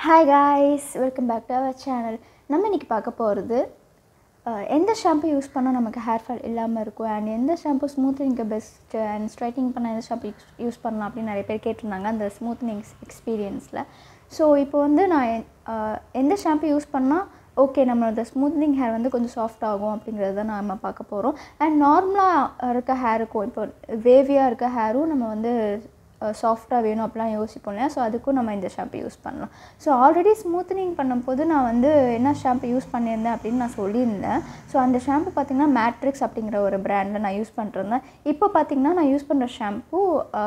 hi guys welcome back to our channel நம்ம இன்றைக்கி பார்க்க போகிறது எந்த ஷாம்பு யூஸ் பண்ணால் நமக்கு ஹேர் ஃபால் இல்லாமல் இருக்கும் அண்ட் எந்த ஷாம்பு ஸ்மூத்னிங்க்கு பெஸ்ட்டு அண்ட் ஸ்ட்ரைட்டிங் பண்ண எந்த ஷாம்பு யூஸ் பண்ணலாம் அப்படின்னு நிறைய பேர் கேட்டிருந்தாங்க அந்த ஸ்மூத்னிங் எக்ஸ்பீரியன்ஸில் ஸோ இப்போ வந்து நான் எ- அஹ், எந்த ஷாம்பு யூஸ் பண்ணால் ஓகே நம்மளோட ஸ்மூத்னிங் ஹேர் வந்து கொஞ்சம் சாஃப்ட் ஆகும் அப்படிங்கிறத தான் நம்ம பார்க்க போகிறோம் அண்ட் நார்மலாக இருக்க ஹேருக்கும் இப்போ வேவியாக இருக்க ஹேரும் நம்ம வந்து சாஃப்டாக வேணும் அப்படிலாம் யோசிப்போம் இல்லையா ஸோ அதுக்கும் நம்ம இந்த ஷாம்பு யூஸ் பண்ணலாம் ஸோ ஆல்ரெடி ஸ்மூத்தனிங் பண்ணும்போது நான் வந்து என்ன ஷாம்பு யூஸ் பண்ணியிருந்தேன் அப்படின்னு நான் சொல்லியிருந்தேன் ஸோ அந்த ஷாம்பு பார்த்திங்கன்னா மேட்ரிக்ஸ் அப்படிங்கிற ஒரு பிராண்டில் நான் யூஸ் பண்ணிருந்தேன் இப்போ பார்த்திங்கன்னா நான் யூஸ் பண்ணுற shampoo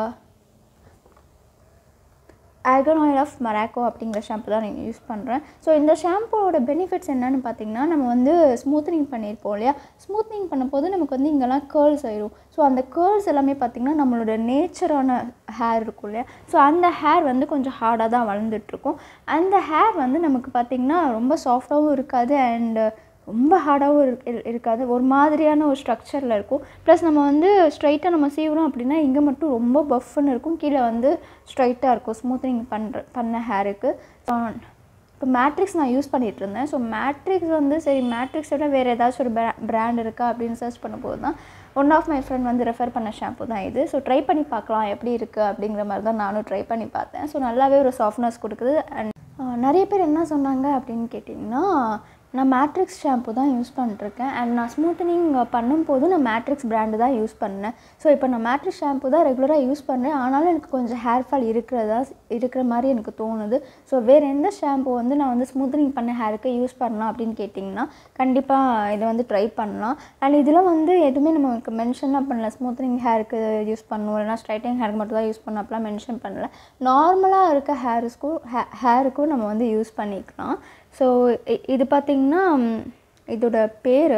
argan oil of Morocco அப்படிங்கிற ஷாம்பு தான் நான் யூஸ் பண்ணுறேன் ஸோ இந்த ஷாம்புவோட பெனிஃபிட்ஸ் என்னன்னு பார்த்தீங்கன்னா நம்ம வந்து ஸ்மூத்தனிங் பண்ணியிருப்போம் இல்லையா ஸ்மூத்தனிங் பண்ணும்போது நமக்கு வந்து இங்கெல்லாம் கேர்ள்ஸ் ஆயிரும் ஸோ அந்த கேர்ள்ஸ் எல்லாமே பார்த்திங்கன்னா நம்மளோட நேச்சரான ஹேர் இருக்கும் இல்லையா ஸோ அந்த ஹேர் வந்து கொஞ்சம் ஹார்டாக தான் வளர்ந்துட்டுருக்கும் அந்த ஹேர் வந்து நமக்கு பார்த்திங்கன்னா ரொம்ப சாஃப்டாகவும் இருக்காது அண்டு ரொம்ப ஹார்டாகவும் இரு இருக்காது ஒரு மாதிரியான ஒரு ஸ்ட்ரக்சரில் இருக்கும் ப்ளஸ் நம்ம வந்து ஸ்ட்ரைட்டாக நம்ம சீவுறோம் அப்படின்னா இங்கே மட்டும் ரொம்ப பஃப்னு இருக்கும் கீழே வந்து ஸ்ட்ரைட்டாக இருக்கும் ஸ்மூத்தனிங் பண்ணுற பண்ண ஹேருக்கு இப்போ மேட்ரிக்ஸ் நான் யூஸ் பண்ணிகிட்டு இருந்தேன் ஸோ மேட்ரிக்ஸ் வந்து சரி மேட்ரிக்ஸ் விட வேறு ஏதாச்சும் ஒரு பிராண்ட் இருக்கா அப்படின்னு சர்ச் பண்ணும்போது தான் ஒன் ஆஃப் மை ஃப்ரெண்ட் வந்து ரெஃபர் பண்ண ஷாம்பு தான் இது ஸோ ட்ரை பண்ணி பார்க்கலாம் எப்படி இருக்குது அப்படிங்கிற மாதிரி தான் நானும் ட்ரை பண்ணி பார்த்தேன் ஸோ நல்லாவே ஒரு சாஃப்ட்னஸ் கொடுக்குது அண்ட் நிறைய பேர் என்ன சொன்னாங்க அப்படின்னு கேட்டிங்கன்னா நான் மேட்ரிக்ஸ் ஷாம்பு தான் யூஸ் பண்ணிருக்கேன் அண்ட் நான் ஸ்மூத்தனிங் பண்ணும்போது நான் மேட்ரிக்ஸ் பிராண்டு தான் யூஸ் பண்ணேன் ஸோ இப்போ நான் மேட்ரிக்ஸ் ஷாம்பு தான் ரெகுலராக யூஸ் பண்ணுறேன் ஆனாலும் எனக்கு கொஞ்சம் ஹேர் ஃபால் இருக்கிறதா இருக்கிற மாதிரி எனக்கு தோணுது ஸோ வேறு எந்த ஷாம்பு வந்து நான் வந்து ஸ்மூத்தனிங் பண்ண ஹேருக்கு யூஸ் பண்ணலாம் அப்படின்னு கேட்டிங்கன்னா கண்டிப்பாக இதை வந்து ட்ரை பண்ணலாம் அண்ட் இதில் வந்து எதுவுமே நமக்கு மென்ஷன்லாம் பண்ணல ஸ்மூத்தனிங் ஹேருக்கு யூஸ் பண்ணுவோம் இல்லைனா ஸ்ட்ரைட்டிங் ஹேருக்கு மட்டும் தான் யூஸ் பண்ண அப்படிலாம் மென்ஷன் பண்ணல நார்மலாக இருக்க ஹேருக்கும் ஹே ஹேருக்கும் நம்ம வந்து யூஸ் பண்ணிக்கலாம் ஸோ இது பார்த்திங்கன்னா ம், இதோட பேர்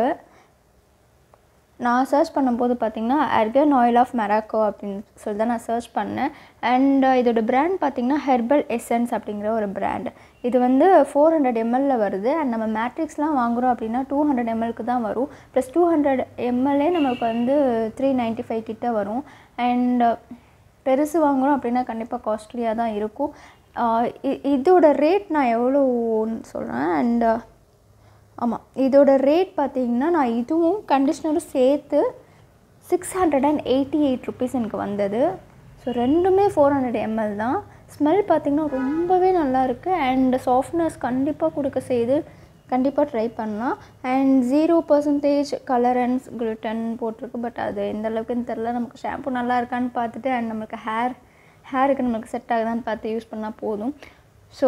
நான் சர்ச் பண்ணும்போது பார்த்தீங்கன்னா அர்கன் ஆயில் ஆஃப் மெராக்கோ அப்படின்னு சொல்லி தான் நான் சர்ச் பண்ணேன் அண்ட் இதோட பிராண்ட் பார்த்தீங்கன்னா ஹெர்பல் எசன்ஸ் அப்படிங்கிற ஒரு பிராண்ட் இது வந்து ஃபோர் ஹண்ட்ரட் எம்எல்ல வருது அண்ட் நம்ம மேட்ரிக்ஸ்லாம் வாங்குகிறோம் அப்படின்னா டூ ஹண்ட்ரட் எம்எல்க்கு தான் வரும் ப்ளஸ் டூ ஹண்ட்ரட் எம்எல்ஏ நமக்கு வந்து த்ரீ நைன்ட்டி ஃபைவ் கிட்ட வரும் அண்ட் பெருசு வாங்குகிறோம் அப்படின்னா கண்டிப்பாக காஸ்ட்லியாக தான் இருக்கும் ஆஹ் இ- இதோட ரேட் நான் எவ்வளோன்னு சொல்கிறேன் அண்ட் ஆமாம் இதோட ரேட் பார்த்தீங்கன்னா நான் இதுவும் கண்டிஷ்னரும் சேர்த்து six hundred and eighty eight rupees எனக்கு வந்தது ஸோ ரெண்டுமே ஃபோர் ஹண்ட்ரட் எம்எல் தான் ஸ்மெல் பார்த்திங்கன்னா ரொம்பவே நல்லா இருக்குது அண்ட் சாஃப்ட்னஸ் கண்டிப்பாக கொடுக்க செய்து கண்டிப்பாக ட்ரை பண்ணலாம் and zero percentage colourants gluten போட்டிருக்கு பட் அது எந்த அளவுக்குன்னு தெரில நமக்கு ஷாம்பு நல்லா இருக்கான்னு பார்த்துட்டு அண்ட் நமக்கு ஹேர் ஹேருக்கு நமக்கு செட் ஆகுதான்னு பார்த்து யூஸ் பண்ணால் போதும் ஸோ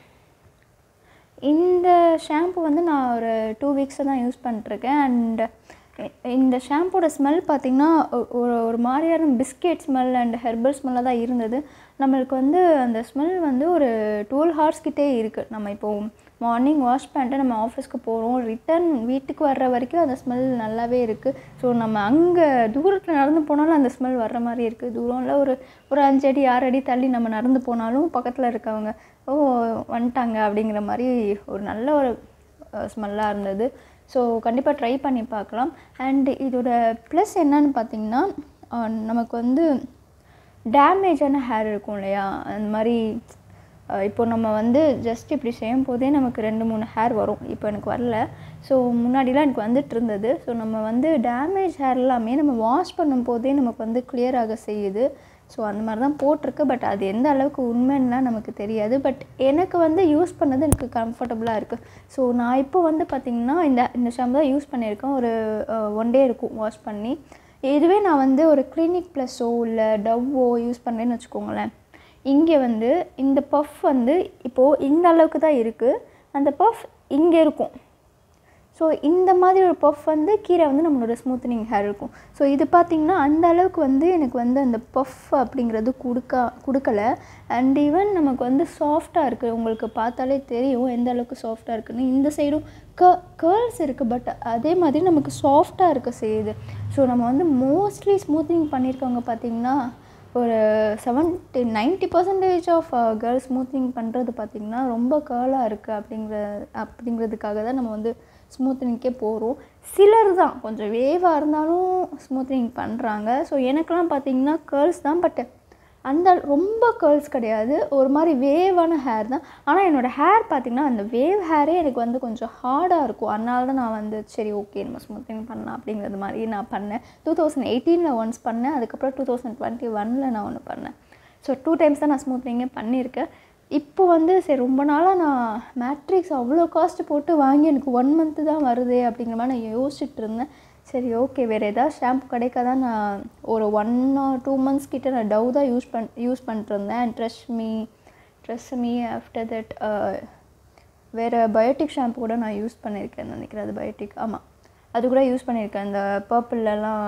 இந்த ஷாம்பு வந்து நான் ஒரு டூ வீக்ஸாக தான் யூஸ் பண்ணிட்டுருக்கேன் அண்ட் இந்த ஷாம்போட ஸ்மெல் பார்த்திங்கன்னா ஒ- ஒரு ஒரு மாதிரியான பிஸ்கெட் ஸ்மெல் அண்ட் ஹெர்பல் ஸ்மெல்லாக தான் இருந்தது நம்மளுக்கு வந்து அந்த ஸ்மெல் வந்து ஒரு டுவெல் ஹவர்ஸ் கிட்டே இருக்குது நம்ம இப்போது மார்னிங் வாஷ் பண்ணிட்டு நம்ம ஆஃபீஸ்க்கு போகிறோம் ரிட்டர்ன் வீட்டுக்கு வர்ற வரைக்கும் அந்த ஸ்மெல் நல்லாவே இருக்குது ஸோ நம்ம அங்கே தூரத்தில் நடந்து போனாலும் அந்த ஸ்மெல் வர்ற மாதிரி இருக்குது தூரம்ல ஒரு ஒரு அஞ்சு அடி ஆறு அடி தள்ளி நம்ம நடந்து போனாலும் பக்கத்தில் இருக்கவங்க ஓ வந்துட்டாங்க அப்படிங்கிற மாதிரி ஒரு நல்ல ஒரு ஸ்மெல்லாக இருந்தது ஸோ கண்டிப்பாக ட்ரை பண்ணி பார்க்கலாம் அண்ட் இதோட ப்ளஸ் என்னன்னு பார்த்தீங்கன்னா அஹ், நமக்கு வந்து டேமேஜான ஹேர் இருக்கும் இல்லையா அந்த மாதிரி அஹ், இப்போ நம்ம வந்து ஜஸ்ட் இப்படி செய்யும் போதே நமக்கு ரெண்டு மூணு ஹேர் வரும் இப்போ எனக்கு வரல ஸோ முன்னாடிலாம் எனக்கு வந்துட்டு இருந்தது ஸோ நம்ம வந்து டேமேஜ் ஹேர் எல்லாமே நம்ம வாஷ் பண்ணும் போதே நமக்கு வந்து clear ஆக செய்யுது ஸோ அந்த மாதிரி தான் போட்டிருக்கு பட் அது எந்த அளவுக்கு உண்மைன்னுலாம் நமக்கு தெரியாது பட் எனக்கு வந்து யூஸ் பண்ணது எனக்கு கம்ஃபர்டபுளாக இருக்குது ஸோ நான் இப்போ வந்து பார்த்திங்கன்னா இந்த இந்த ஷாம்பு தான் யூஸ் பண்ணியிருக்கேன் ஒரு ஒன் டே இருக்கும் வாஷ் பண்ணி இதுவே நான் வந்து ஒரு கிளினிக் ப்ளஸ்ஸோ இல்லை டவ்வோ யூஸ் பண்ணுறேன்னு வச்சுக்கோங்களேன் இங்கே வந்து இந்த பஃப் வந்து இப்போது இந்த அளவுக்கு தான் இருக்குது அந்த பஃப் இங்கே இருக்கும் ஸோ இந்த மாதிரி ஒரு பஃப் வந்து கீழே வந்து நம்மளோட ஸ்மூத்தனிங் ஹேர் இருக்கும் ஸோ இது பார்த்திங்கன்னா அந்த அளவுக்கு வந்து எனக்கு வந்து அந்த பஃப் அப்படிங்கிறது கொடுக்க கொடுக்கல அண்ட் ஈவன் நமக்கு வந்து சாஃப்டாக இருக்குது உங்களுக்கு பார்த்தாலே தெரியும் எந்த அளவுக்கு சாஃப்டாக இருக்குன்னு இந்த சைடும் க கேர்ள்ஸ் இருக்குது பட் அதே மாதிரி நமக்கு சாஃப்டாக இருக்க செய்யுது ஸோ நம்ம வந்து மோஸ்ட்லி ஸ்மூத்தனிங் பண்ணியிருக்கவங்க பார்த்திங்கன்னா ஒரு seventy ninety percentage of girls smoothing பண்ணுறது பார்த்திங்கன்னா ரொம்ப கேர்ளாக இருக்குது அப்படிங்கிற அப்படிங்கிறதுக்காக தான் நம்ம வந்து ஸ்மூத்தனிங்கே போகிறோம் சிலர் தான் கொஞ்சம் வேவாக இருந்தாலும் ஸ்மூத்தனிங் பண்ணுறாங்க ஸோ எனக்கெல்லாம் பார்த்திங்கன்னா கேர்ள்ஸ் தான் பட் அந்த ரொம்ப கேர்ள்ஸ் கிடையாது ஒரு மாதிரி வேவான ஹேர் தான் ஆனால் என்னோடய ஹேர் பார்த்திங்கன்னா அந்த வேவ் ஹேரே எனக்கு வந்து கொஞ்சம் ஹார்டாக இருக்கும் அதனால தான் நான் வந்து சரி ஓகே நம்ம ஸ்மூத்திங் பண்ணலாம் அப்படிங்கிறது மாதிரி நான் பண்ணேன் டூ தௌசண்ட் எயிட்டீனில் ஒன்ஸ் பண்ணேன் அதுக்கப்புறம் டூ தௌசண்ட் டுவெண்ட்டி ஒனில் நான் ஒன்று பண்ணேன் ஸோ டூ டைம்ஸ் தான் நான் ஸ்மூத்னிங்கே பண்ணியிருக்கேன் இப்போ வந்து சரி ரொம்ப நாளாக நான் மேட்ரிக்ஸ் அவ்வளோ காஸ்ட் போட்டு வாங்கி எனக்கு ஒன் மந்த்து தான் வருது அப்படிங்கிற மாதிரி நான் யோசிச்சுட்டு இருந்தேன் சரி ஓகே வேறு ஏதாவது ஷாம்பு கிடைக்காதான் நான் ஒரு ஒன் ஆர் டூ மந்த்ஸ் கிட்ட நான் டவ் தான் யூஸ் பண் யூஸ் பண்ணிட்டுருந்தேன் Tresemme Tresemme after that வேறு பயோட்டிக் ஷாம்பு கூட நான் யூஸ் பண்ணியிருக்கேன் நினைக்கிறேன் அது பயோட்டிக் ஆமாம் அது கூட யூஸ் பண்ணியிருக்கேன் இந்த பர்பிள்லலாம்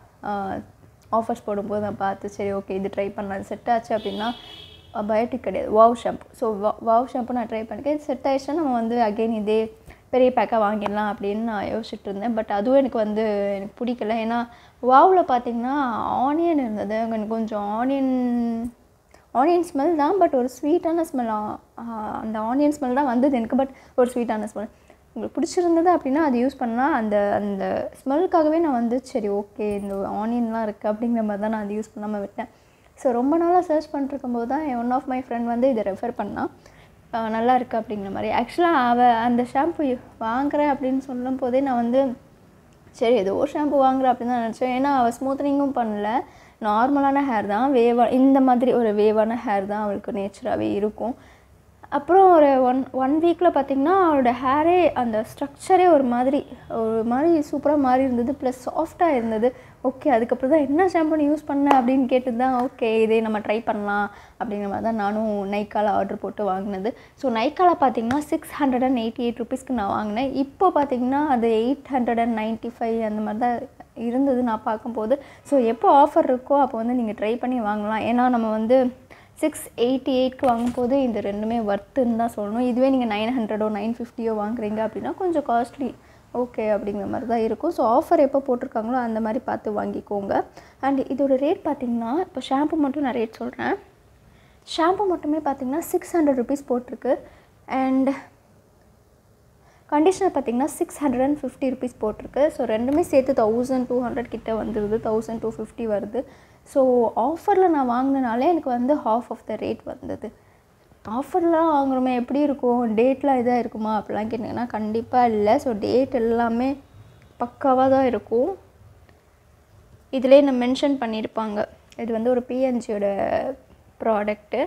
ஆஃபர்ஸ் போடும்போது நான் பார்த்து சரி ஓகே இது ட்ரை பண்ணலாம் செட் ஆச்சு அப்படின்னா பயோட்டிக் கிடையாது வாவ் ஷாம்பு ஸோ வாவ் ஷாம்பு நான் ட்ரை பண்ணிருக்கேன் இது செட் ஆயிடுச்சுன்னா நம்ம வந்து அகெயின் இதே பெரிய பேக்காக வாங்கிடலாம் அப்படின்னு நான் யோசிச்சுட்டு இருந்தேன் பட் அதுவும் எனக்கு வந்து எனக்கு பிடிக்கல ஏன்னா வாவில் பார்த்தீங்கன்னா ஆனியன் இருந்தது எனக்கு கொஞ்சம் ஆனியன் ஆனியன் ஸ்மெல் தான் பட் ஒரு ஸ்வீட்டான ஸ்மெல் அந்த ஆனியன் ஸ்மெல் தான் வந்தது எனக்கு பட் ஒரு ஸ்வீட்டான ஸ்மெல் உங்களுக்கு பிடிச்சிருந்தது அப்படின்னா அது யூஸ் பண்ணால் அந்த அந்த ஸ்மெல்லுக்காகவே நான் வந்து சரி ஓகே இந்த ஆனியன்லாம் இருக்குது அப்படிங்கிற மாதிரி தான் நான் அது யூஸ் பண்ணாமல் விட்டேன் ஸோ ரொம்ப நாளாக சர்ச் பண்ணிருக்கும்போது தான் ஒன் ஆஃப் மை ஃப்ரெண்ட் வந்து இதை ரெஃபர் பண்ணால் நல்லா இருக்குது அப்படிங்கிற மாதிரி ஆக்சுவலாக அவள் அந்த ஷாம்பு வாங்குறேன் அப்படின்னு சொல்லும் போதே நான் வந்து சரி ஏதோ ஷாம்பு வாங்குறேன் அப்படின்னு தான் நினச்சேன் ஏன்னா அவள் ஸ்மூத்தனிங்கும் பண்ணல நார்மலான ஹேர் தான் வேவா இந்த மாதிரி ஒரு வேவான ஹேர் தான் அவளுக்கு நேச்சராகவே இருக்கும் அப்புறம் ஒரு ஒன் ஒன் வீக்கில் பார்த்திங்கன்னா அவளோட ஹேரே அந்த ஸ்ட்ரக்சரே ஒரு மாதிரி ஒரு மாதிரி சூப்பராக மாறி இருந்தது ப்ளஸ் சாஃப்டாக இருந்தது ஓகே அதுக்கப்புறம் தான் என்ன ஷாம்பு யூஸ் பண்ண அப்படின்னு கேட்டு தான் ஓகே இதே நம்ம ட்ரை பண்ணலாம் அப்படிங்கிற மாதிரி தான் நானும் நைக்கால ஆர்டர் போட்டு வாங்கினது ஸோ நைக்கால பார்த்திங்கன்னா six hundred and eighty eight ருபீஸ்க்கு நான் வாங்கினேன் இப்போ பார்த்திங்கன்னா அது eight hundred and ninety five அந்த மாதிரி தான் இருந்தது நான் பார்க்கும்போது ஸோ எப்போ ஆஃபர் இருக்கோ அப்போ வந்து நீங்கள் ட்ரை பண்ணி வாங்கலாம் ஏன்னா நம்ம வந்து சிக்ஸ் எயிட்டி எயிட்க்கு வாங்கும்போது இந்த ரெண்டுமே ஒர்த்துன்னு தான் சொல்லணும் இதுவே நீங்கள் நைன் ஹண்ட்ரடோ நைன் ஃபிஃப்டியோ வாங்குறீங்க அப்படின்னா கொஞ்சம் காஸ்ட்லி ஓகே அப்படிங்கிற மாதிரி தான் இருக்கும் ஸோ ஆஃபர் எப்போ போட்டிருக்காங்களோ அந்த மாதிரி பார்த்து வாங்கிக்கோங்க அண்ட் இதோட ரேட் பார்த்திங்கன்னா இப்போ ஷாம்பு மட்டும் நான் ரேட் சொல்கிறேன் ஷாம்பு மட்டுமே பார்த்திங்கன்னா சிக்ஸ் ஹண்ட்ரட் ருபீஸ் போட்டிருக்கு அண்ட் கண்டிஷனர் பார்த்திங்கன்னா six hundred and fifty rupees போட்டிருக்கு ஸோ ரெண்டுமே சேர்த்து தௌசண்ட் டூ ஹண்ட்ரட் கிட்ட வந்துடுது தௌசண்ட் டூ ஃபிஃப்டி வருது ஸோ ஆஃபரில் நான் வாங்கினனாலே எனக்கு வந்து ஹாஃப் ஆஃப் த ரேட் வந்தது ஆஃபர்லாம் வாங்குறோமே எப்படி இருக்கும் டேட்லாம் இதாக இருக்குமா அப்படிலாம் கேட்டிங்கன்னா கண்டிப்பாக இல்லை ஸோ டேட் எல்லாமே பக்காவாக தான் இருக்கும் இதிலே நான் மென்ஷன் பண்ணியிருப்பாங்க இது வந்து ஒரு பிஎன்ஜியோட ப்ராடக்ட்டு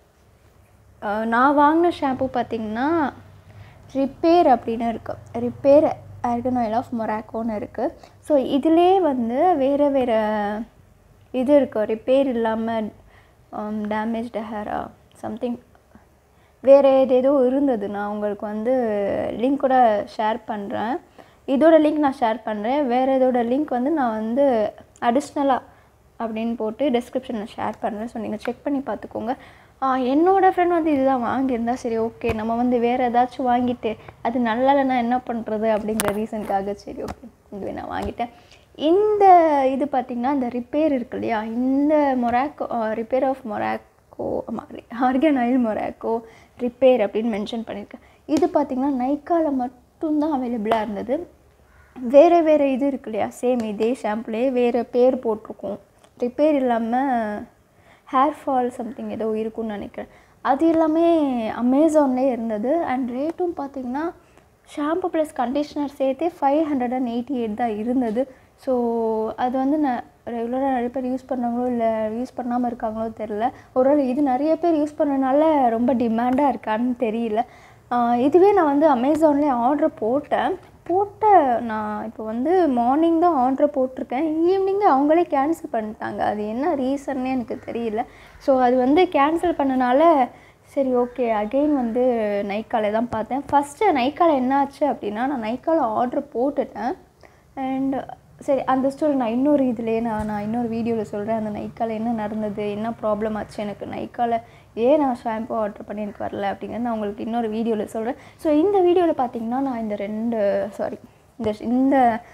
நான் வாங்கின ஷாம்பு பார்த்திங்கன்னா ரிப்பேர் அப்படின்னு இருக்குது ரிப்பேர் ஆர்கன் ஆயில் ஆஃப் மொராக்கோன்னு இருக்குது ஸோ இதிலே வந்து வேறு வேறு இது இருக்குது ரிப்பேர் இல்லாமல் டேமேஜ்டு ஹேரா சம்திங் வேறு ஏதேதோ இருந்தது நான் உங்களுக்கு வந்து லிங்க் கூட ஷேர் பண்ணுறேன் இதோட லிங்க் நான் ஷேர் பண்ணுறேன் வேறு இதோட லிங்க் வந்து நான் வந்து அடிஷ்னலாக அப்படின்னு போட்டு டிஸ்கிரிப்ஷனில் ஷேர் பண்ணுறேன் ஸோ நீங்கள் செக் பண்ணி பார்த்துக்கோங்க என்னோடய ஃப்ரெண்ட் வந்து இதுதான் வாங்கியிருந்தா சரி ஓகே நம்ம வந்து வேறு ஏதாச்சும் வாங்கிட்டு அது நல்லா இல்லைன்னா என்ன பண்ணுறது அப்படிங்கிற ரீசனுக்காக சரி ஓகே இதுவே நான் வாங்கிட்டேன் இந்த இது பார்த்திங்கன்னா இந்த ரிப்பேர் இருக்கு இல்லையா இந்த Morocco repair of Morocco argan oil Morocco repair அப்படின்னு மென்ஷன் பண்ணியிருக்கேன் இது பார்த்திங்கன்னா நைக்காவில் மட்டும்தான் அவைலபிளாக இருந்தது வேறு வேறு இது இருக்கு இல்லையா சேம் இதே ஷாம்புலேயே வேறு பேர் போட்டிருக்கோம் ரிப்பேர் இல்லாமல் ஹேர் ஃபால் சம்திங் ஏதோ இருக்குன்னு நினைக்கிறேன் அது எல்லாமே அமேசான்லேயே இருந்தது அண்ட் ரேட்டும் பார்த்திங்கன்னா ஷாம்பு ப்ளஸ் கண்டிஷ்னர் சேர்த்தே five hundred and eighty eight தான் இருந்தது ஸோ அது வந்து நான் ரெகுலராக நிறைய பேர் யூஸ் பண்ணாங்களோ இல்லை யூஸ் பண்ணாமல் இருக்காங்களோ தெரில ஒரு இது நிறைய பேர் யூஸ் பண்ணனால ரொம்ப டிமாண்டாக இருக்கான்னு தெரியல இதுவே நான் வந்து அமேசான்லேயே ஆர்டர் போட்டேன் போட்ட நான் இப்போ வந்து மார்னிங் தான் ஆர்டர் போட்டிருக்கேன் ஈவினிங் அவங்களே கேன்சல் பண்ணிட்டாங்க அது என்ன ரீசன்னே எனக்கு தெரியல ஸோ அது வந்து கேன்சல் பண்ணனால சரி ஓகே அகெயின் வந்து நைக்காலே தான் பார்த்தேன் ஃபஸ்ட்டு நைக்கால என்ன ஆச்சு அப்படின்னா நான் நைக்கால ஆர்டர் போட்டுட்டேன் அண்ட் சரி அந்த ஸ்டோரி நான் இன்னொரு இதுலேயே நான் நான் இன்னொரு வீடியோவில் சொல்கிறேன் அந்த நைக்கால என்ன நடந்தது என்ன ப்ராப்ளம் ஆச்சு எனக்கு நைக்கால ஏன் நான் ஷாம்பு ஆர்டர் பண்ணி எனக்கு வரல அப்படிங்கிறது நான் உங்களுக்கு இன்னொரு வீடியோவில் சொல்கிறேன் ஸோ இந்த வீடியோவில் பார்த்தீங்கன்னா நான் இந்த ரெண்டு சாரி இந்த இந்த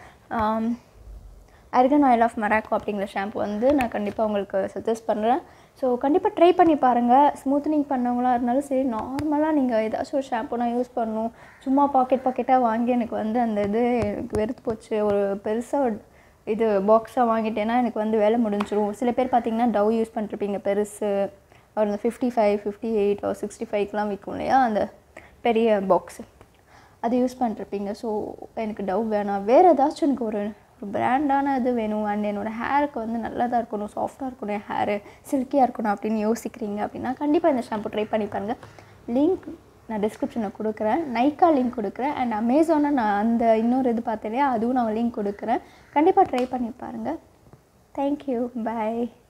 அர்கன் ஆயில் ஆஃப் மராக்கோ அப்படிங்கிற ஷாம்பு வந்து நான் கண்டிப்பாக உங்களுக்கு சஜஸ்ட் பண்ணுறேன் ஸோ கண்டிப்பாக ட்ரை பண்ணி பாருங்கள் ஸ்மூத்தனிங் பண்ணவங்களாக இருந்தாலும் சரி நார்மலாக நீங்கள் ஏதாச்சும் ஒரு ஷாம்பு நான் யூஸ் பண்ணணும் சும்மா பாக்கெட் பாக்கெட்டாக வாங்கி எனக்கு வந்து அந்த இது எனக்கு வெறுத்து போச்சு ஒரு பெருசாக இது பாக்ஸாக வாங்கிட்டேன்னா எனக்கு வந்து வேலை முடிஞ்சிரும் சில பேர் பார்த்தீங்கன்னா டவ் யூஸ் பண்ணிருப்பீங்க பெருசு ஒரு இந்த ஃபிஃப்டி ஃபைவ் ஃபிஃப்டி எயிட் ஒரு சிக்ஸ்டி ஃபைவ்க்கெலாம் விற்கும் இல்லையா அந்த பெரிய பாக்ஸு அது யூஸ் பண்ணிருப்பீங்க ஸோ எனக்கு டவ் வேணாம் வேறு ஏதாச்சும் எனக்கு ஒரு ஒரு பிராண்டான இது வேணும் அண்ட் என்னோடய ஹேருக்கு வந்து நல்லதாக இருக்கணும் சாஃப்டாக இருக்கணும் என் ஹேரு சில்கியாக இருக்கணும் அப்படின்னு யோசிக்கிறீங்க அப்படின்னா கண்டிப்பாக இந்த ஷாம்பு ட்ரை பண்ணி பாருங்கள் லிங்க் நான் டிஸ்கிரிப்ஷனில் கொடுக்குறேன் நைக்கா லிங்க் கொடுக்குறேன் அண்ட் அமேசானில் நான் அந்த இன்னொரு இது பார்த்தேன் இல்லையா அதுவும் நான் லிங்க் கொடுக்குறேன் கண்டிப்பாக ட்ரை பண்ணி பாருங்கள் தேங்க்யூ பை